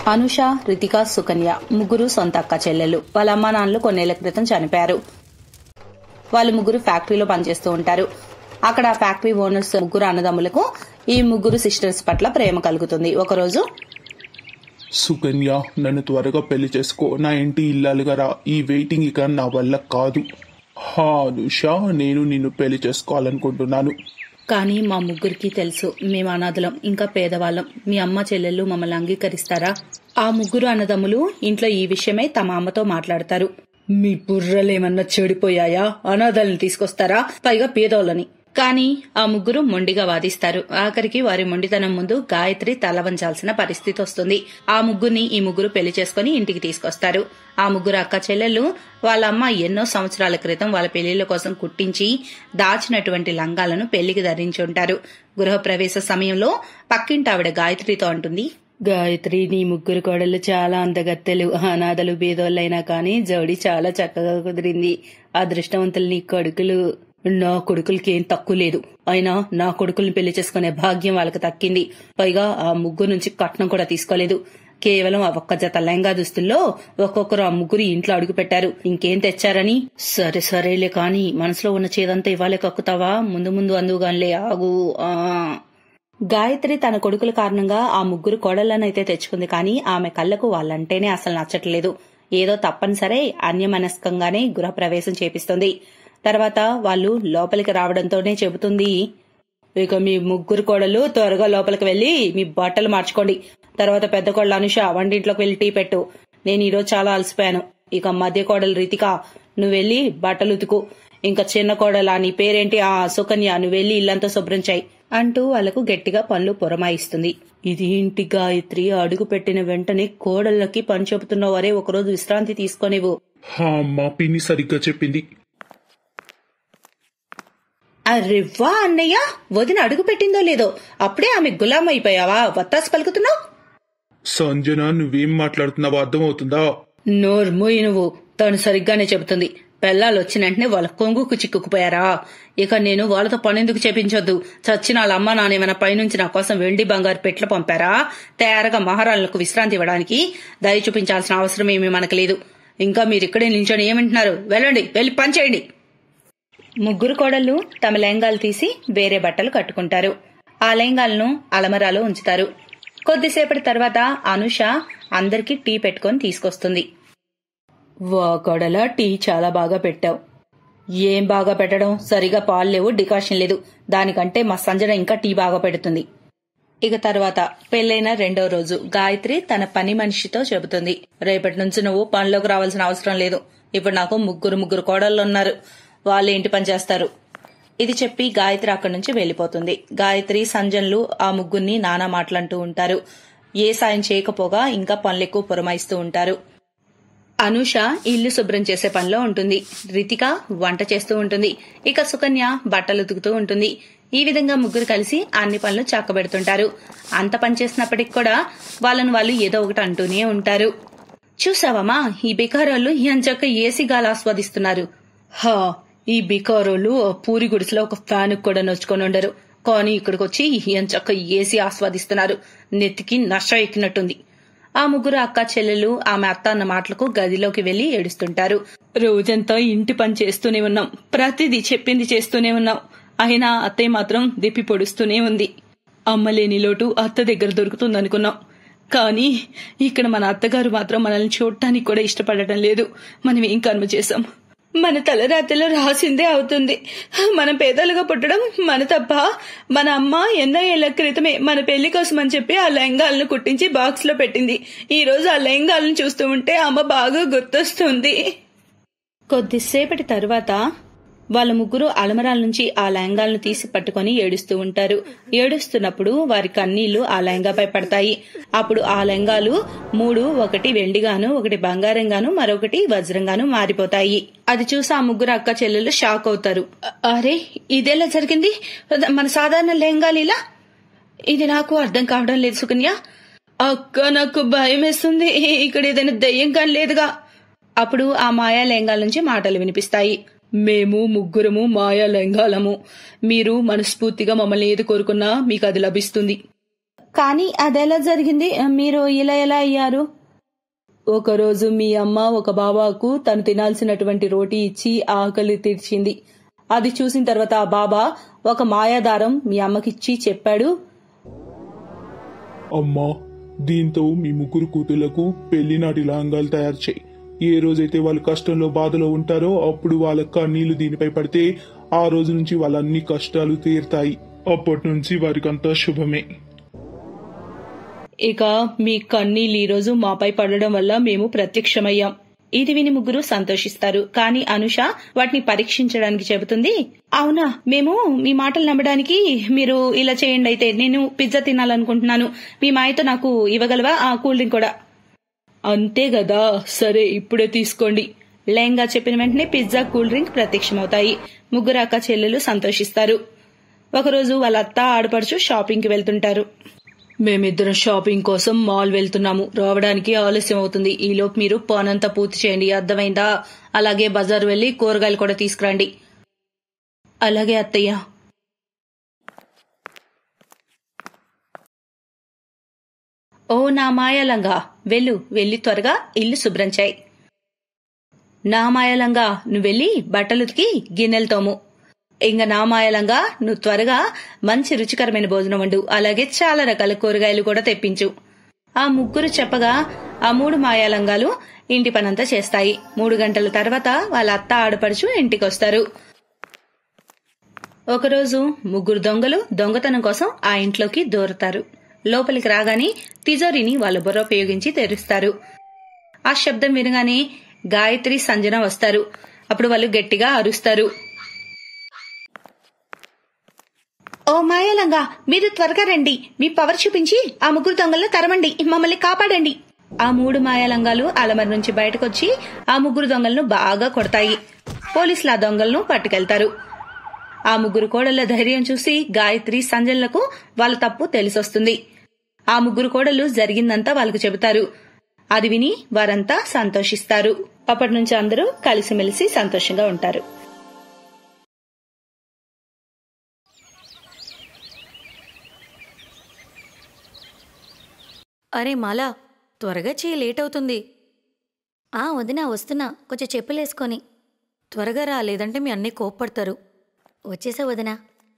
అనుష రితిక సుకన్య ముగ్గురు సొంత అక్క చెల్లెలు వాళ్ళ అమ్మా నాన్నలు కొన్నేళ్ల క్రితం చనిపోయారు వాళ్ళు ముగ్గురు ఫ్యాక్టరీలో పనిచేస్తూ ఉంటారు అక్కడ ఆ ఫ్యాక్టరీ ఓనర్స్ ముగ్గురు అన్నదమ్ములకు ఈ ముగ్గురు సిస్టర్స్ పట్ల ప్రేమ కలుగుతుంది ఒకరోజు సుకన్య నన్ను త్వరగా పెళ్లి చేసుకో నా ఇంటి ఇల్లాలుగా రా ఈ వెయిటింగ్ ఇక నా వల్ల కాదు హా అనుష నేను నిన్ను పెళ్లి చేసుకోవాలనుకుంటున్నాను కానీ మా ముగ్గురికి తెలుసు మేము అనాథలం ఇంకా పేదవాళ్ళం మీ అమ్మ చెల్లెళ్ళు మమ్మల్ని అంగీకరిస్తారా ఆ ముగ్గురు అన్నదమ్ములు ఇంట్లో ఈ విషయమై తమ అమ్మతో మాట్లాడతారు మీ బుర్రలేమన్నా చెడిపోయాయా అనాథాలను తీసుకొస్తారా పైగా పేదోళ్ళని కానీ ఆ ముగ్గురు మొండిగా వాదిస్తారు ఆఖరికి వారి మొండితనం ముందు గాయత్రి తల వంచాల్సిన పరిస్థితి వస్తుంది ఆ ముగ్గురిని ఈ ముగ్గురు పెళ్లి చేసుకుని ఇంటికి తీసుకొస్తారు ఆ ముగ్గురు అక్క చెల్లెళ్ళు వాళ్ళ అమ్మ ఎన్నో సంవత్సరాల క్రితం వాళ్ళ పెళ్లిళ్ల కోసం కుట్టించి దాచినటువంటి లంగాలను పెళ్లికి ధరించి ఉంటారు గృహప్రవేశ సమయంలో పక్కింటి ఆవిడ గాయత్రితో అంటుంది గాయత్రి నీ ముగ్గురు కోడళ్ళు చాలా అందగత్తెలు అనాథలు బీదోళ్ళైనా కానీ జోడి చాలా చక్కగా కుదిరింది అదృష్టవంతులు నీ కొడుకులు నా కొడుకులకి ఏం తక్కువ లేదు అయినా నా కొడుకుల్ని పెళ్లి చేసుకునే భాగ్యం వాళ్ళకి తక్కింది పైగా ఆ ముగ్గురు నుంచి కట్నం కూడా తీసుకోలేదు కేవలం ఆ ఒక్క జత లెంగా దుస్తుల్లో ఒక్కొక్కరు ఆ ముగ్గురు ఇంట్లో అడుగు పెట్టారు ఇంకేం తెచ్చారని సరే సరేలే కాని మనసులో ఉన్న చేదంతా ఇవ్వాలే కక్కుతావా ముందు ముందు అందుగానిలే ఆగు ఆ గాయత్రి తన కొడుకుల కారణంగా ఆ ముగ్గురు కోడళ్లనైతే తెచ్చుకుంది కానీ ఆమె కళ్ళకు వాళ్ళంటేనే అసలు నచ్చట్లేదు ఏదో తప్పనిసరే అన్యమనస్కంగానే గృహప్రవేశం చేపిస్తుంది తర్వాత వాళ్ళు లోపలికి రావడంతోనే చెబుతుంది ఇక మీ ముగ్గురు కోడలు త్వరగా లోపలికి వెళ్లి మీ బట్టలు మార్చుకోండి తర్వాత పెద్ద కోడలు అనుష వంటింట్లోకి వెళ్లి టీ పెట్టు నేను ఈరోజు చాలా అలసిపోయాను ఇక మధ్య కోడలు రితిక నువ్వు వెళ్లి బట్టలు ఉతుకు ఇంకా చిన్న కోడలా నీ పేరేంటి ఆ సుకన్య నువ్వు వెళ్లి ఇల్లంతా శుభ్రం చేయి అంటూ వాళ్లకు గట్టిగా పనులు పురమాయిస్తుంది ఇది ఇంటి గాయత్రి అడుగు పెట్టిన వెంటనే కోడళ్ళకి పని చెబుతున్నావు వరే ఒకరోజు విశ్రాంతి తీసుకొనివు హా మా పిన్ని సరిగ్గా చెప్పింది అరెవ్వా అన్నయ్య వదిన అడుగు పెట్టిందో లేదో అప్పుడే ఆమె గులాం అయిపోయావా వత్తాసు పలుకుతున్నావు సంజన నువ్వేం మాట్లాడుతున్నావో అర్థమవుతుందా నోర్మోయి నువ్వు తను సరిగ్గానే చెబుతుంది పెళ్ళాలు వచ్చిన వెంటనే వాళ్ళ కొంగుకు చిక్కుకుపోయారా ఇక నేను వాళ్ళతో పనెందుకు చేపించొద్దు చచ్చిన వాళ్ళ అమ్మ నానేమైనా పైనుంచి నా కోసం వెండి బంగారు పెట్లు పంపారా తయారుగా మహారాణులకు విశ్రాంతి ఇవ్వడానికి దయ చూపించాల్సిన అవసరం ఏమీ మనకు లేదు ఇంకా మీరు ఇక్కడే నిల్చొని ఏమంటున్నారు వెళ్ళండి వెళ్ళి పని చేయండి ముగ్గురు కోడళ్ళు తమ లెహంగాలు తీసి వేరే బట్టలు కట్టుకుంటారు ఆ లెహంగాలను అలమరాలో ఉంచుతారు కొద్దిసేపటి తర్వాత అనుష అందరికీ టీ పెట్టుకొని తీసుకొస్తుంది వా కొడల టీ చాలా బాగా పెట్టావు ఏం బాగా పెట్టడం సరిగా పాలు లేవు డికాషన్ లేదు దానికంటే మా సంజన ఇంకా టీ బాగా పెడుతుంది ఇక తర్వాత పెళ్లైన రెండో రోజు గాయత్రి తన పని మనిషితో చెబుతుంది రేపటి నుంచి నువ్వు పనిలోకి రావాల్సిన అవసరం లేదు ఇప్పుడు నాకు ముగ్గురు ముగ్గురు కోడళ్ళు ఉన్నారు వాళ్ళు ఇంటి పని చేస్తారు ఇది చెప్పి గాయత్రి అక్కడి నుంచి వెళ్లిపోతుంది గాయత్రి సంజన్లు ఆ ముగ్గురిని నానా మాటలంటూ ఉంటారు ఏ సాయం చేయకపోగా ఇంకా పనులు ఎక్కువ పురమాయిస్తూ ఉంటారు అనుష ఇల్లు శుభ్రం చేసే పనిలో ఉంటుంది రితిక వంట చేస్తూ ఉంటుంది ఇక సుకన్య బట్టలు ఉతుకుతూ ఉంటుంది ఈ విధంగా ముగ్గురు కలిసి అన్ని పనులు చక్కబెడుతుంటారు అంత పని చేసినప్పటికి కూడా వాళ్ళను వాళ్ళు ఏదో ఒకటి అంటూనే ఉంటారు చూసావమ్మా ఈ బికారోళ్ళు ఎంచక్క ఏసీ గాలి ఆస్వాదిస్తున్నారు హా ఈ బికారోళ్ళు ఆ పూరి గుడిసెలో ఒక ఫ్యాన్ కూడా నొచ్చుకొని ఉండరు కానీ ఇక్కడికి వచ్చి ఎంచక్క ఏసీ ఆస్వాదిస్తున్నారు నెత్తికి నష ఎక్కినట్టుంది ఆ ముగ్గురు అక్క చెల్లెలు ఆమె అత్త అన్న మాటలకు గదిలోకి వెళ్లి ఏడుస్తుంటారు రోజంతా ఇంటి పని చేస్తూనే ఉన్నాం ప్రతిదీ చెప్పింది చేస్తూనే ఉన్నాం అయినా అత్తయ్య మాత్రం దిప్పి పొడుస్తూనే ఉంది అమ్మలేని లోటు అత్త దగ్గర దొరుకుతుందనుకున్నాం కానీ ఇక్కడ మన అత్తగారు మాత్రం మనల్ని చూడటానికి కూడా ఇష్టపడటం లేదు మనం ఏం కర్మ చేశాం మన తలరాత్రిలో రాసిందే అవుతుంది మనం పేదలుగా పుట్టడం మన తప్ప మన అమ్మ ఎన్నో ఏళ్ల క్రితమే మన పెళ్లి కోసం అని చెప్పి ఆ లెహంగాలను కుట్టించి బాక్స్ లో పెట్టింది ఈ రోజు ఆ లెహంగాలను చూస్తూ ఉంటే అమ్మ బాగా గుర్తొస్తుంది కొద్దిసేపటి తరువాత వాళ్ళ ముగ్గురు అలమరాల నుంచి ఆ లెహంగాలను తీసి పట్టుకొని ఏడుస్తూ ఉంటారు ఏడుస్తున్నప్పుడు వారి కన్నీళ్లు ఆ లెహంగాపై పడతాయి అప్పుడు ఆ లెహంగాలు మూడు ఒకటి వెండిగాను ఒకటి బంగారంగాను మరొకటి వజ్రంగాను మారిపోతాయి అది చూసి ఆ ముగ్గురు అక్క చెల్లెలు షాక్ అవుతారు "అ- అరే ఇదెలా జరిగింది మన సాధారణ లెహంగాలు ఇలా ఇది నాకు అర్థం కావడం లేదు సుకన్య అక్క నాకు భయం వేస్తుంది ఇక్కడ ఏదైనా దయ్యం కానీ లేదుగా అప్పుడు ఆ మాయా లెంగాల నుంచి మాటలు వినిపిస్తాయి మేము ముగ్గురము మాయా లెంగాలము మీరు మనస్ఫూర్తిగా మమ్మల్ని ఏది కోరుకున్నా మీకు అది లభిస్తుంది కానీ అదెలా జరిగింది మీరు ఇలా ఎలా అయ్యారు ఒకరోజు మీ అమ్మ ఒక బాబాకు తను తినాల్సినటువంటి రోటీ ఇచ్చి ఆకలి తీర్చింది అది చూసిన తర్వాత ఆ బాబా ఒక మాయాదారం మీ అమ్మకిచ్చి చెప్పాడు అమ్మా దీంతో మీ ముగ్గురు కూతుళ్లకు పెళ్లినాటి లాంగాలు తయారు చేయి ఏ రోజైతే వాళ్ళు కష్టంలో బాధలో ఉంటారో అప్పుడు వాళ్ళ కన్నీళ్లు దీనిపై పడితే ఆ రోజు నుంచి వాళ్ళ అన్ని కష్టాలు తీరుతాయి అప్పటి నుంచి వారికంతా శుభమే ఇక మీ కన్నీళ్ళు ఈ రోజు మాపై పడడం వల్ల మేము ప్రత్యక్షమయ్యాం ఇది విని ముగ్గురు సంతోషిస్తారు కానీ అనుష వాటిని పరీక్షించడానికి చెబుతుంది అవునా మేము మీ మాటలు నమ్మడానికి మీరు ఇలా చేయండి అయితే నేను పిజ్జా తినాలనుకుంటున్నాను మీ మాయతో నాకు ఇవ్వగలవా ఆ కూల్ డ్రింక్ కూడా అంతే కదా సరే ఇప్పుడే తీసుకోండి లయంగా చెప్పిన వెంటనే పిజ్జా కూల్ డ్రింక్ ప్రత్యక్షమవుతాయి ముగ్గురు అక్క చెల్లెలు సంతోషిస్తారు ఒకరోజు వాళ్ళ అత్త ఆడపడుచు షాపింగ్ కి వెళ్తుంటారు మేమిద్దరం షాపింగ్ కోసం మాల్ వెళ్తున్నాము రావడానికి ఆలస్యం అవుతుంది ఈలోపు మీరు పనంతా పూర్తి చేయండి అర్థమైందా అలాగే బజార్ వెళ్లి కూరగాయలు కూడా తీసుకురండి అలాగే అత్తయ్య ఓ నా మాయాలంగా వెళ్ళు వెళ్ళి త్వరగా ఇల్లు శుభ్రం చేయి నా మాయాలంగా నువ్వు వెళ్ళి బట్టలు ఉతికి గిన్నెలు తోము ఇంక నా మాయలంగా నువ్వు త్వరగా మంచి రుచికరమైన భోజనం వండు అలాగే చాలా రకాల కూరగాయలు కూడా తెప్పించు ఆ ముగ్గురు చెప్పగా ఆ మూడు మాయాలంగాలు ఇంటి పనంతా చేస్తాయి మూడు గంటల తర్వాత వాళ్ళ అత్త ఆడపడుచు ఇంటికొస్తారు ఒకరోజు ముగ్గురు దొంగలు దొంగతనం కోసం ఆ ఇంట్లోకి దూరతారు లోపలికి రాగానే తిజోరిని వాళ్ళ బుర్ర ఉపయోగించి తెరుస్తారు ఆ శబ్దం వినగానే గాయత్రి సంజన వస్తారు అప్పుడు వాళ్ళు గట్టిగా అరుస్తారు ఓ మాయాలంగా మీరు త్వరగా రండి మీ పవర్ చూపించి ఆ ముగ్గురు దొంగలను తరమండి మమ్మల్ని కాపాడండి ఆ మూడు మాయాలంగాలు అలమర నుంచి బయటకొచ్చి ఆ ముగ్గురు దొంగలను బాగా కొడతాయి పోలీసులు ఆ దొంగలను పట్టుకెళ్తారు ఆ ముగ్గురు కోడళ్ల ధైర్యం చూసి గాయత్రి సంజనలకు వాళ్ళ తప్పు తెలిసొస్తుంది ఆ ముగ్గురు కోడలు జరిగిందంతా వాళ్ళకు చెబుతారు అది విని వారంతా సంతోషిస్తారు అప్పటి నుంచి అందరూ కలిసిమెలిసి సంతోషంగా ఉంటారు అరే మాలా త్వరగా చేయి లేట్ అవుతుంది ఆ వదినా వస్తున్నా కొంచెం చెప్పులేసుకొని త్వరగా రా లేదంటే మీ అన్నయ్య కోప్పడతారు వచ్చేసా వదినా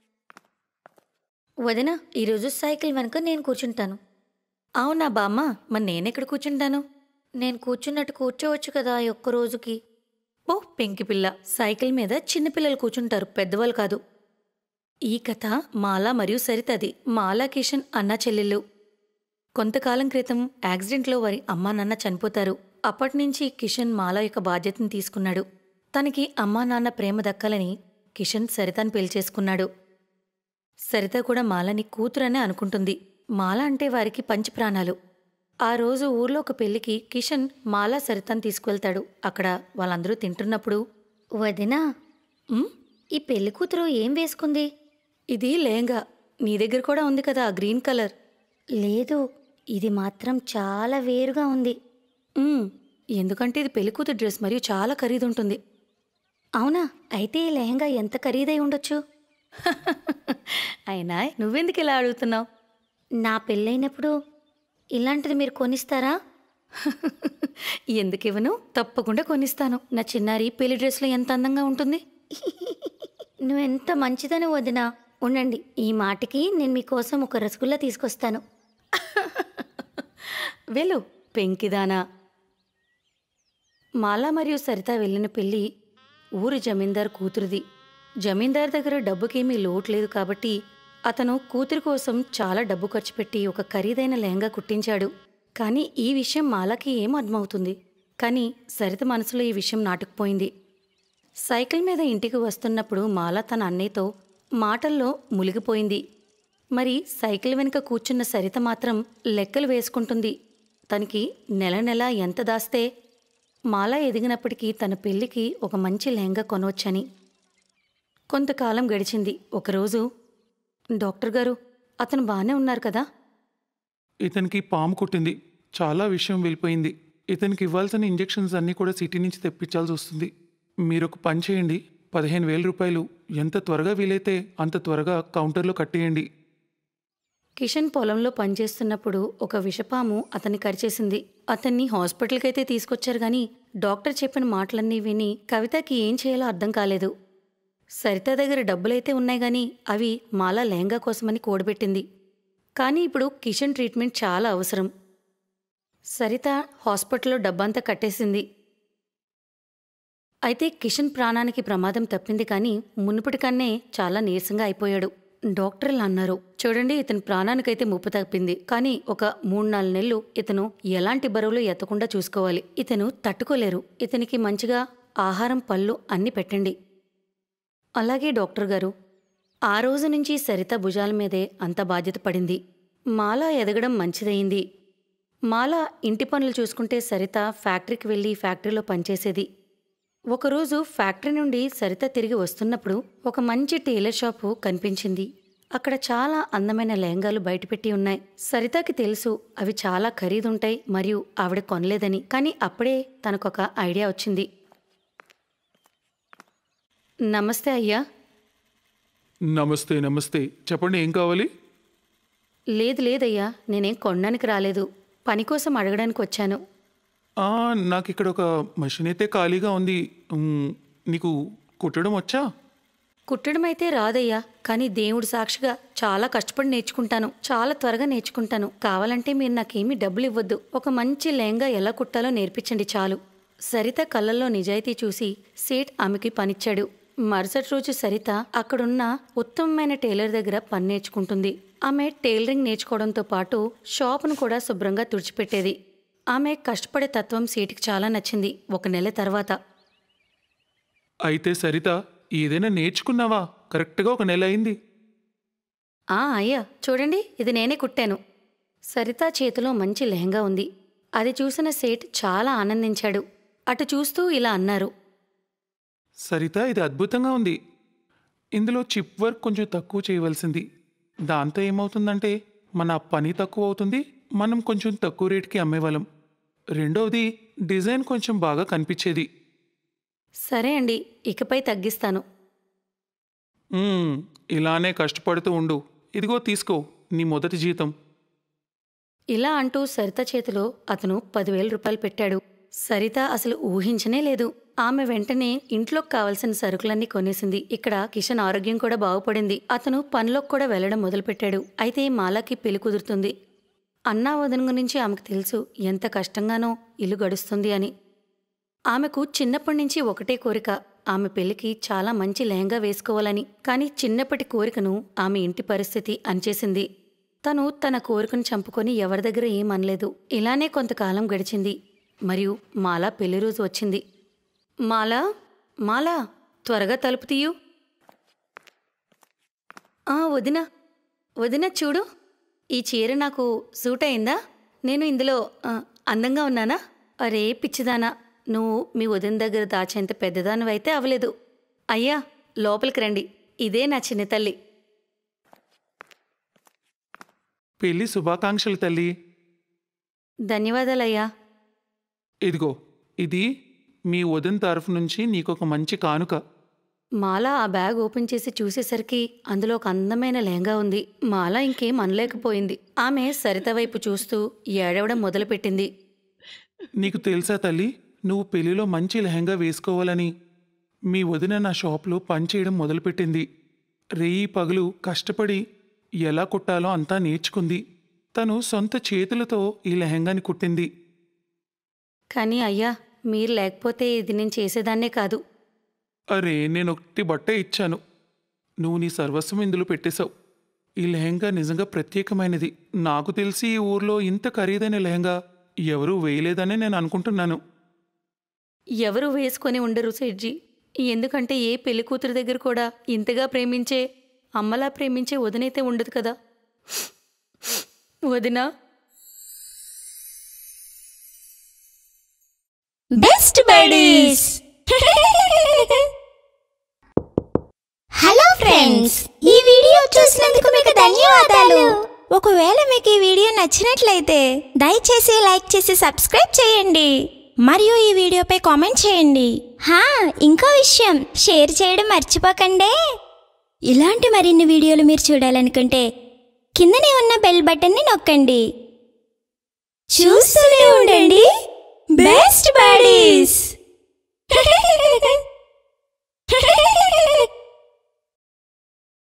వదినా ఈరోజు సైకిల్ వెనుక నేను కూర్చుంటాను అవునా బామ్మ మరి నేనెక్కడ కూర్చుంటాను నేను కూర్చున్నట్టు కూర్చోవచ్చు కదా ఈ ఒక్క రోజుకి ఓ పెంకి పిల్ల సైకిల్ మీద చిన్నపిల్లలు కూర్చుంటారు పెద్దవాళ్ళు కాదు ఈ కథ మాలా మరియు సరితది మాలా కిషన్ అన్న చెల్లెళ్ళు కొంతకాలం క్రితం యాక్సిడెంట్లో వారి అమ్మా నాన్న చనిపోతారు అప్పటినుంచి కిషన్ మాలా యొక్క బాధ్యతను తీసుకున్నాడు తనకి అమ్మా నాన్న ప్రేమ దక్కాలని కిషన్ సరితను పెళ్లి చేసుకున్నాడు సరిత కూడా మాలని కూతురనే అనుకుంటుంది మాల అంటే వారికి పంచి ప్రాణాలు ఆ రోజు ఊర్లో ఒక పెళ్లికి కిషన్ మాలా సరితను తీసుకువెళ్తాడు అక్కడ వాళ్ళందరూ తింటున్నప్పుడు వదినా "ఉమ్, ఈ పెళ్లి కూతురు ఏం వేసుకుంది ఇది లేంగా నీ దగ్గర కూడా ఉంది కదా ఆ గ్రీన్ కలర్ లేదు ఇది మాత్రం చాలా వేరుగా ఉంది "ఉమ్, ఎందుకంటే ఇది పెళ్లికూతురు డ్రెస్ మరియు చాలా ఖరీదుంటుంది అవునా అయితే ఈ లెహంగా ఎంత ఖరీదై ఉండొచ్చు అయినా నువ్వెందుకు ఇలా అడుగుతున్నావు నా పెళ్ళైనప్పుడు ఇలాంటిది మీరు కొనిస్తారా ఎందుకు ఇవ్వను తప్పకుండా కొనిస్తాను నా చిన్నారి పెళ్లి డ్రెస్లో ఎంత అందంగా ఉంటుంది నువ్వెంత మంచిదని వదినా ఉండండి ఈ మాటకి నేను మీకోసం ఒక రసగుల్లా తీసుకొస్తాను వెళ్ళు పెంకిదానా మాలా మరియు సరిత వెళ్ళిన పెళ్లి ఊరి జమీందార్ కూతురిది జమీందార్ దగ్గర డబ్బుకేమీ లోటు లేదు కాబట్టి అతను కూతురి కోసం చాలా డబ్బు ఖర్చు పెట్టి ఒక ఖరీదైన లెహంగా కుట్టించాడు కానీ ఈ విషయం మాలాకి ఏం అర్థమవుతుంది కానీ సరిత మనసులో ఈ విషయం నాటుకుపోయింది సైకిల్ మీద ఇంటికి వస్తున్నప్పుడు మాల తన అన్నయ్యతో మాటల్లో మునిగిపోయింది మరి సైకిల్ వెనుక కూర్చున్న సరిత మాత్రం లెక్కలు వేసుకుంటుంది తనకి నెల నెల ఎంత దాస్తే మాల ఎదిగినప్పటికీ తన పెళ్లికి ఒక మంచి లెహంగా కొనవచ్చని కొంతకాలం గడిచింది ఒకరోజు డాక్టర్ గారు అతను బాగానే ఉన్నారు కదా ఇతనికి పాము కుట్టింది చాలా విషయం వెళ్ళిపోయింది ఇతనికి ఇవ్వాల్సిన ఇంజెక్షన్స్ అన్నీ కూడా సిటీ నుంచి తెప్పించాల్సి వస్తుంది మీరు ఒక పని చేయండి పదిహేను వేల రూపాయలు ఎంత త్వరగా వీలైతే అంత త్వరగా కౌంటర్లో కట్టేయండి కిషన్ పొలంలో పనిచేస్తున్నప్పుడు ఒక విషపాము అతన్ని కరిచేసింది అతన్ని హాస్పిటల్కి అయితే తీసుకొచ్చారు గాని డాక్టర్ చెప్పిన మాటలన్నీ విని కవితకి ఏం చేయాలో అర్థం కాలేదు సరిత దగ్గర డబ్బులైతే ఉన్నాయి గాని అవి మాలా లెహంగా కోసమని కూడబెట్టింది కానీ ఇప్పుడు కిషన్ ట్రీట్మెంట్ చాలా అవసరం సరిత హాస్పిటల్లో డబ్బంతా కట్టేసింది అయితే కిషన్ ప్రాణానికి ప్రమాదం తప్పింది కానీ మునుపటి కన్నే చాలా నీరసంగా అయిపోయాడు డాక్టర్లు అన్నారు చూడండి ఇతని ప్రాణానికైతే ముప్పు తప్పింది కానీ ఒక మూడు నాలుగు నెలలు ఇతను ఎలాంటి బరువులు ఎత్తకుండా చూసుకోవాలి ఇతను తట్టుకోలేరు ఇతనికి మంచిగా ఆహారం పళ్ళు అన్ని పెట్టండి అలాగే డాక్టర్ గారు ఆ రోజు నుంచి సరిత భుజాల మీదే అంత బాధ్యత పడింది మాల ఎదగడం మంచిదయింది మాల ఇంటి పనులు చూసుకుంటే సరిత ఫ్యాక్టరీకి వెళ్ళి ఫ్యాక్టరీలో పనిచేసేది ఒకరోజు ఫ్యాక్టరీ నుండి సరిత తిరిగి వస్తున్నప్పుడు ఒక మంచి టైలర్ షాపు కనిపించింది అక్కడ చాలా అందమైన లెహంగాలు బయటపెట్టి ఉన్నాయి సరితకి తెలుసు అవి చాలా ఖరీదుంటాయి మరియు ఆవిడ కొనలేదని కానీ అప్పుడే తనకొక ఐడియా వచ్చింది నమస్తే అయ్యా నమస్తే నమస్తే చెప్పండి ఏం కావాలి లేదు లేదయ్యా నేనేం కొనడానికి రాలేదు పని కోసం అడగడానికి వచ్చాను ఆ, నాకు ఇక్కడ ఒక మషిన్ అయితే ఖాళీగా ఉంది ఉమ్, నీకు కుట్టడం వచ్చా కుట్టడం అయితే రాదయ్యా కానీ దేవుడు సాక్షిగా చాలా కష్టపడి నేర్చుకుంటాను చాలా త్వరగా నేర్చుకుంటాను కావాలంటే మీరు నాకేమీ డబ్బులు ఇవ్వద్దు ఒక మంచి లెహంగా ఎలా కుట్టాలో నేర్పించండి చాలు సరిత కళ్ళల్లో నిజాయితీ చూసి సేట్ ఆమెకి పనిచ్చాడు మరుసటి రోజు సరిత అక్కడున్న ఉత్తమమైన టైలర్ దగ్గర పని నేర్చుకుంటుంది ఆమె టైలరింగ్ నేర్చుకోవడంతో పాటు షాపును కూడా శుభ్రంగా తుడిచిపెట్టేది ఆమె కష్టపడే తత్వం సీటుకి చాలా నచ్చింది ఒక నెల తర్వాత అయితే సరిత ఏదైనా నేర్చుకున్నావా కరెక్ట్గా ఒక నెల అయింది ఆ అయ్యా చూడండి ఇది నేనే కుట్టాను సరిత చేతిలో మంచి లెహంగా ఉంది అది చూసిన సేట్ చాలా ఆనందించాడు అటు చూస్తూ ఇలా అన్నారు సరిత ఇది అద్భుతంగా ఉంది ఇందులో చిప్ వర్క్ కొంచెం తక్కువ చేయవలసింది దాంతో ఏమవుతుందంటే మన పని తక్కువ అవుతుంది మనం కొంచెం తక్కువ రేటుకి అమ్మేవాళ్ళం రెండవది డిజైన్ కొంచెం బాగా కనిపించేది సరే అండి ఇకపై తగ్గిస్తాను మ్మ్, ఇలానే కష్టపడుతూ ఉండు ఇదిగో తీసుకో నీ మొదటి జీతం ఇలా అంటూ సరిత చేతిలో అతను పదివేల రూపాయలు పెట్టాడు సరిత అసలు ఊహించనే లేదు ఆమె వెంటనే ఇంట్లోకి కావలసిన సరుకులన్నీ కొనేసింది ఇక్కడ కిషన్ ఆరోగ్యం కూడా బాగుపడింది అతను పనిలోకి కూడా వెళ్లడం మొదలుపెట్టాడు అయితే మాలాకి పెళ్లి కుదురుతుంది అన్నా వదన గురించి ఆమెకు తెలుసు ఎంత కష్టంగానో ఇల్లు గడుస్తుంది అని ఆమెకు చిన్నప్పటి నుంచి ఒకటే కోరిక ఆమె పెళ్లికి చాలా మంచి లెహంగా వేసుకోవాలని కానీ చిన్నప్పటి కోరికను ఆమె ఇంటి పరిస్థితి అంచేసింది తను తన కోరికను చంపుకొని ఎవరి దగ్గర ఏం అనలేదు ఇలానే కొంతకాలం గడిచింది మరియు మాలా పెళ్లి రోజు వచ్చింది మాలా మాలా త్వరగా తలుపు తీయు ఆ వదిన వదిన చూడు ఈ చీర నాకు సూట్ అయిందా నేను ఇందులో ఆ, అందంగా ఉన్నానా అరే పిచ్చిదానా నువ్వు మీ వదిన దగ్గర దాచేంత పెద్దదానివైతే అవలేదు అయ్యా లోపలికి రండి ఇదే నా చిన్న తల్లి పెళ్లి శుభాకాంక్షలు తల్లి ధన్యవాదాలయ్యా ఇదిగో ఇది మీ వదిన తరఫు నుంచి నీకొక మంచి కానుక మాల ఆ బ్యాగ్ ఓపెన్ చేసి చూసేసరికి అందులో ఒక అందమైన లెహంగా ఉంది మాల ఇంకేం అనలేకపోయింది ఆమె సరిత వైపు చూస్తూ ఏడవడం మొదలుపెట్టింది నీకు తెలుసా తల్లి నువ్వు పెళ్లిలో మంచి లెహంగా వేసుకోవాలని మీ వదిన నా షాప్లో పనిచేయడం మొదలుపెట్టింది రేయి పగలు కష్టపడి ఎలా కుట్టాలో అంతా నేర్చుకుంది తను సొంత చేతులతో ఈ లెహంగాని కుట్టింది కానీ అయ్యా మీరు లేకపోతే ఇది నేను చేసేదాన్నే కాదు అరే నేను ఒకటి బట్ట ఇచ్చాను నువ్వు నీ సర్వస్వం ఇందులో పెట్టేశావు ఈ లెహంగా నిజంగా ప్రత్యేకమైనది నాకు తెలిసి ఈ ఊర్లో ఇంత ఖరీదైన లెహంగా ఎవరూ వేయలేదని నేను అనుకుంటున్నాను ఎవరు వేసుకొని ఉండరు సెడ్జీ ఎందుకంటే ఏ పెళ్లి కూతురు దగ్గర కూడా ఇంతగా ప్రేమించే అమ్మలా ప్రేమించే వదినైతే ఉండదు కదా వదినా బెస్ట్ బడీస్ హలో ఫ్రెండ్స్ ఈ వీడియో చూసినందుకు మీకు ధన్యవాదాలు ఒకవేళ మీకు ఈ వీడియో నచ్చినట్లయితే దయచేసి లైక్ చేసి సబ్స్క్రైబ్ చేయండి మరియు ఈ వీడియోపై కామెంట్ చేయండి హా ఇంకో విషయం షేర్ చేయడం మర్చిపోకండి ఇలాంటి మరిన్ని వీడియోలు మీరు చూడాలనుకుంటే కిందనే ఉన్న బెల్ బటన్ని నొక్కండి చూస్తూనే ఉండండి బెస్ట్ బడీస్